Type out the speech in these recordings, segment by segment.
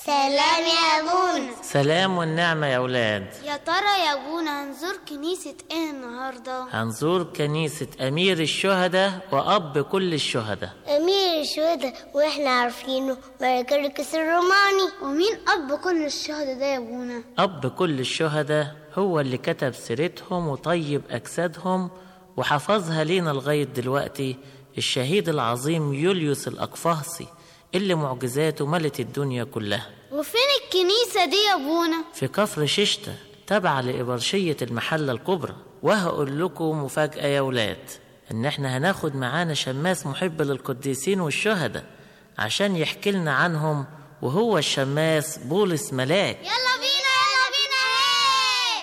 سلام يا ابونا سلام والنعمة يا أولاد يا ترى يا ابونا هنزور كنيسة ايه النهاردة هنزور كنيسة أمير الشهداء وأب كل الشهداء امير الشهداء واحنا عارفينه ملك القس الروماني ومين اب كل الشهداء ده يا ابونا أب كل الشهداء هو اللي كتب سيرتهم وطيب أجسادهم وحفظها لينا لغاية دلوقتي الشهيد العظيم يوليوس الأقفاصي اللي معجزاته ملت الدنيا كلها وفين الكنيسة دي يا ابونا في كفر ششتة تابعة لإبرشية المحلة الكبرى وهقول لكم مفاجأة يا ولاد إن إحنا هناخد معانا شماس محب للقديسين والشهداء عشان يحكي لنا عنهم وهو الشماس بولس ملاك يلا بينا يلا بينا هي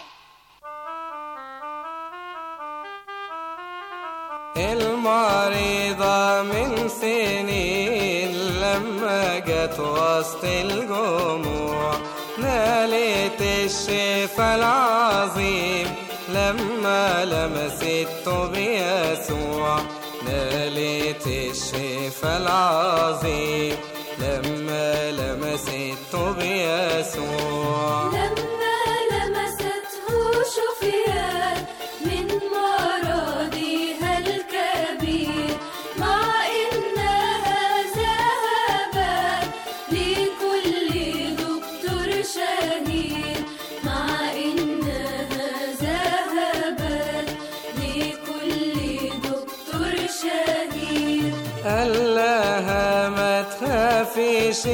المريضة من سنين لما جت وسط الجموع نالت الشفاء العظيم لما لمسته بيسوع نالت الشفاء العظيم لما لمسته بيسوع لما لمسته شفيات من مرضها الكبير مع إنها ذهبت لكل دكتور شهير مع إنها ذهبت لكل دكتور شهير قال لها ما تخافيش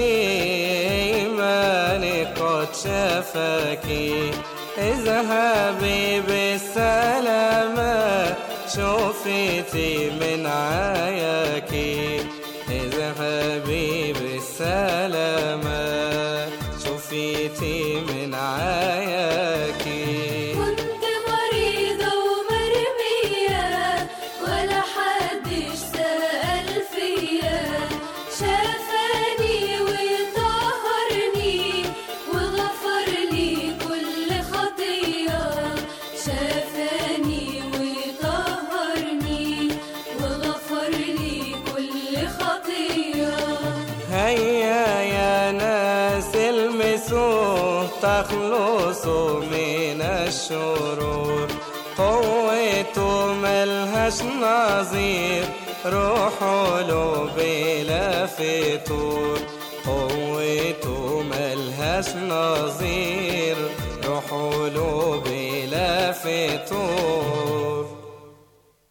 إيمانك قد شفاكي اذهبي بالسلامة شوفيتي من عياكي اذهبي بالسلامة شوفيتي من عياكي كنت مريضة ومرمية ولا حدش سأل فيا شافاني وطهرني وغفر لي كل خطية شافاني وطهرني وغفر لي كل خطية هيا يا ناس المسوه تخلصوا من الشرور قوته ملهاش نظير روحوا له بلا فتور قوته ملهاش نظير